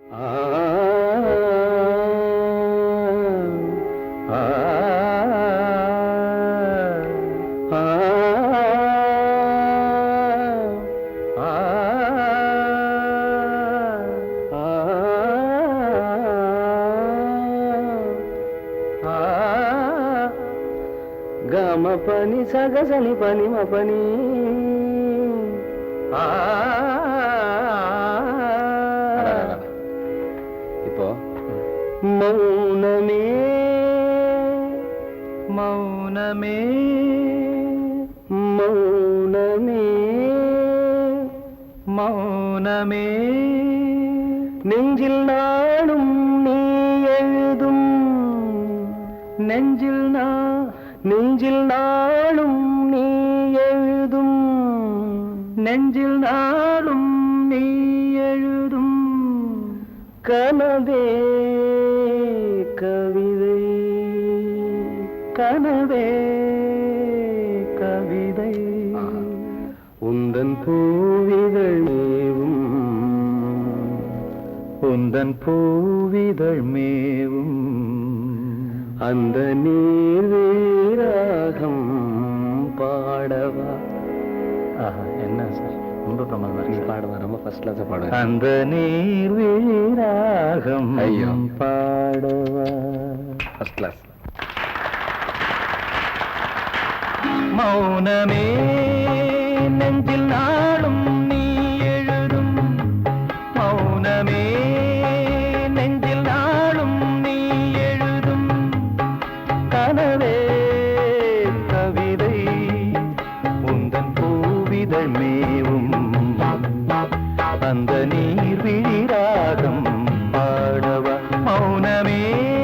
గమ పని సగసని పని మ పని ఆ. இப்போ மௌனமே மௌனமே மௌனமே மௌனமே நெஞ்சில் நாளும் நீ எழுதும் நெஞ்சில் நா நெஞ்சில் நாளும் நீ எழுதும் நெஞ்சில் நாளும் நீ எழுதும் கனவே கவிதை கனவே கவிதை உந்தன் பூவிதழ் மேவும் உந்தன் பூவிதழ் மேவும் அந்த நீர்வீராகம் பாடவா ஆஹா என்ன சார் ரொம்ப பிரமாதமா நீ இருக்கு பாடுவ ரொம்ப ஃபர்ஸ்ட் கிளாஸா பாடுவேன் அந்த நீர்வீராகம் ஐயோ. பாடவா ஃபர்ஸ்ட் கிளாஸ் மௌனமே நெஞ்சில் நாளும் நீ எழுதும் மௌனமே நெஞ்சில் நாளும் நீ எழுதும் கனவே கவிதை உந்தன் பூவிதழ் மேவும் அந்த நீர் விழிராகம் பாடவா மௌனமே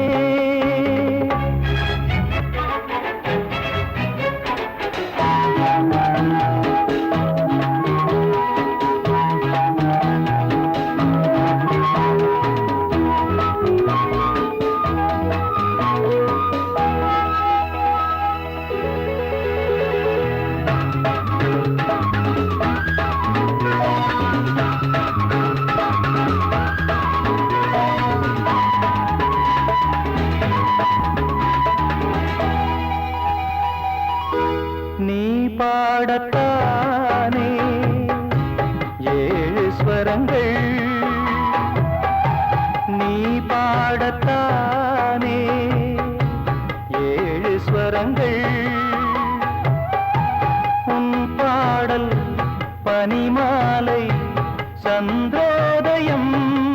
நீ பாடத்தானே ஏழு ஸ்வரங்கள் நீ பாடத்தானே ஏழு ஸ்வரங்கள் உன் பாடல் பனிமாலை சந்திரோதயம்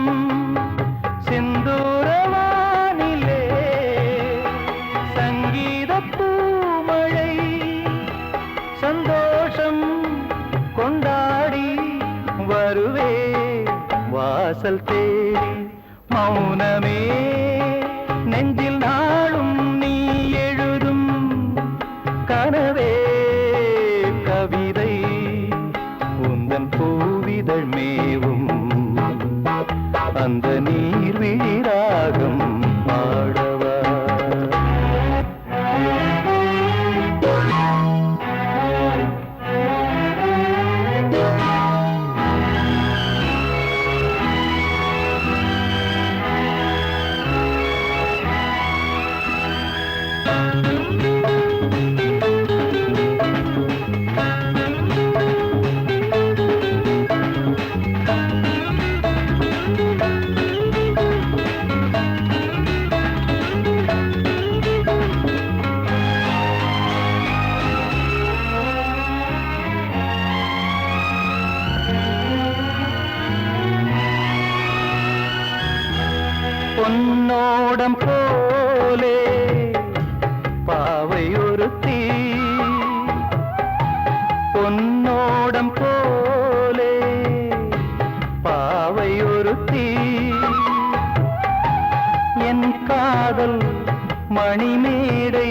சிந்தூரவானிலே சங்கீத பூமழை சந்தோஷம் கொண்டாடி வருவே வாசல் தேடி மௌனமே நெஞ்சில் நாளும் நீ எழுதும் கனவே கவிதை உந்தன் பூவிதழ் மேவும் அந்த நீர் விழிராகம் பாடவா பொன்னோடம் போலே பாவை ஒருத்தி பொன்னோடம் போலே பாவை ஒருத்தி என் காதல் மணிமேடை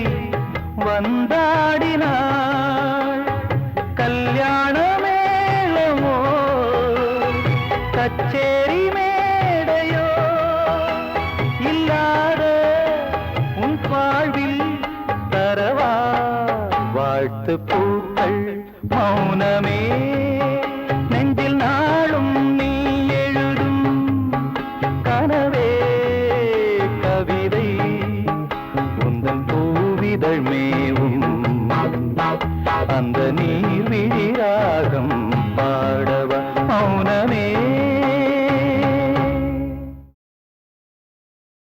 வந்தாடினாள் கல்யாண மேளமோ கச்சேரி மேடையோ இல்லாத உன் வாழ்வில் தரவா வாழ்த்து பூக்கள் மௌனமே நெஞ்சில் நாளும் நீ எழுதும் கவிதை உந்தன் பூவிதழ் மேவும் அந்த நீர் விழியாக